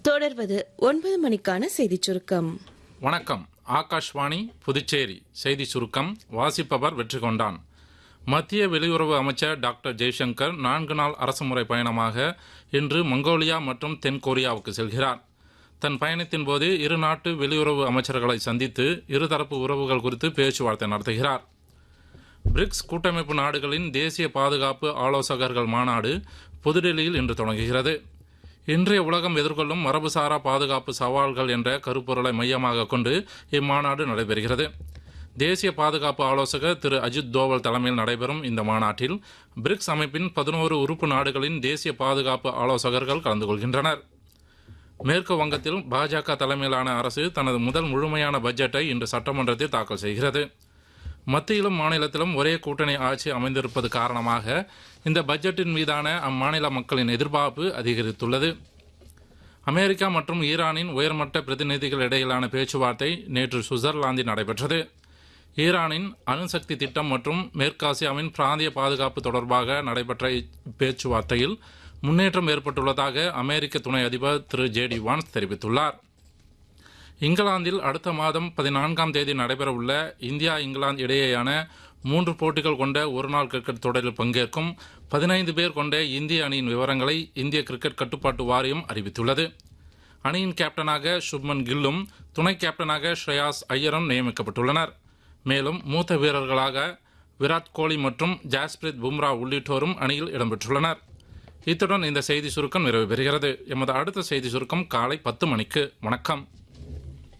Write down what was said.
தொடர்வது ஒன்பது மணிக்கான செய்திச் சுருக்கம் வணக்கம் ஆகாஷ்வாணி புதுச்சேரி செய்தி சுருக்கம் வாசிப்பவர் வெற்றி கொண்டான் மத்திய வெளியுறவு அமைச்சர் டாக்டர் ஜெய்சங்கர் நான்கு நாள் அரசுமுறை பயணமாக இன்று மங்கோலியா மற்றும் தென்கொரியாவுக்கு செல்கிறார் தன் பயணத்தின் போது இரு நாட்டு வெளியுறவு அமைச்சர்களை சந்தித்து இருதரப்பு உறவுகள் குறித்து பேச்சுவார்த்தை நடத்துகிறார் பிரிக்ஸ் கூட்டமைப்பு நாடுகளின் தேசிய பாதுகாப்பு ஆலோசகர்கள் மாநாடு புதுடெல்லியில் இன்று தொடங்குகிறது இன்றைய உலகம் எதிர்கொள்ளும் மரபுசாரா பாதுகாப்பு சவால்கள் என்ற கருப்பொருளை மையமாக கொண்டு இம்மாநாடு நடைபெறுகிறது தேசிய பாதுகாப்பு ஆலோசகர் திரு அஜித் தோவல் தலைமையில் நடைபெறும் இந்த மாநாட்டில் பிரிக்ஸ் அமைப்பின் பதினோரு உறுப்பு நாடுகளின் தேசிய பாதுகாப்பு ஆலோசகர்கள் கலந்து கொள்கின்றனர் மேற்கு வங்கத்தில் பாஜக தலைமையிலான அரசு தனது முதல் முழுமையான பட்ஜெட்டை இன்று சட்டமன்றத்தில் தாக்கல் செய்கிறது மத்தியிலும் மாநிலத்திலும் ஒரே கூட்டணி ஆட்சி அமைந்திருப்பது காரணமாக இந்த பட்ஜெட்டின் மீதான அம்மாநில மக்களின் எதிர்பார்ப்பு அதிகரித்துள்ளது அமெரிக்கா மற்றும் ஈரானின் உயர்மட்ட பிரதிநிதிகள் இடையிலான பேச்சுவார்த்தை நேற்று சுவிட்சர்லாந்தில் நடைபெற்றது ஈரானின் அணுசக்தி திட்டம் மற்றும் மேற்காசியாவின் பிராந்திய பாதுகாப்பு தொடர்பாக நடைபெற்ற இப்பேச்சுவார்த்தையில் முன்னேற்றம் ஏற்பட்டுள்ளதாக அமெரிக்க துணை அதிபர் திரு ஜே டி வான்ஸ் தெரிவித்துள்ளார் இங்கிலாந்தில் அடுத்த மாதம் பதினான்காம் தேதி நடைபெறவுள்ள இந்தியா இங்கிலாந்து இடையேயான மூன்று போட்டிகள் கொண்ட ஒருநாள் கிரிக்கெட் தொடரில் பங்கேற்கும் பதினைந்து பேர் கொண்ட இந்திய அணியின் விவரங்களை இந்திய கிரிக்கெட் கட்டுப்பாட்டு வாரியம் அறிவித்துள்ளது அணியின் கேப்டனாக சுப்மன் கில்லும் துணை கேப்டனாக ஸ்ரேயாஸ் ஐயரும் நியமிக்கப்பட்டுள்ளனர் மேலும் மூத்த வீரர்களாக விராட் கோலி மற்றும் ஜாஸ்பிரித் பும்ரா உள்ளிட்டோரும் அணியில் இடம்பெற்றுள்ளனர் இத்துடன் இந்த செய்தி சுருக்கம் நிறைவு பெறுகிறது எமது அடுத்த செய்தி சுருக்கம் காலை பத்து மணிக்கு வணக்கம்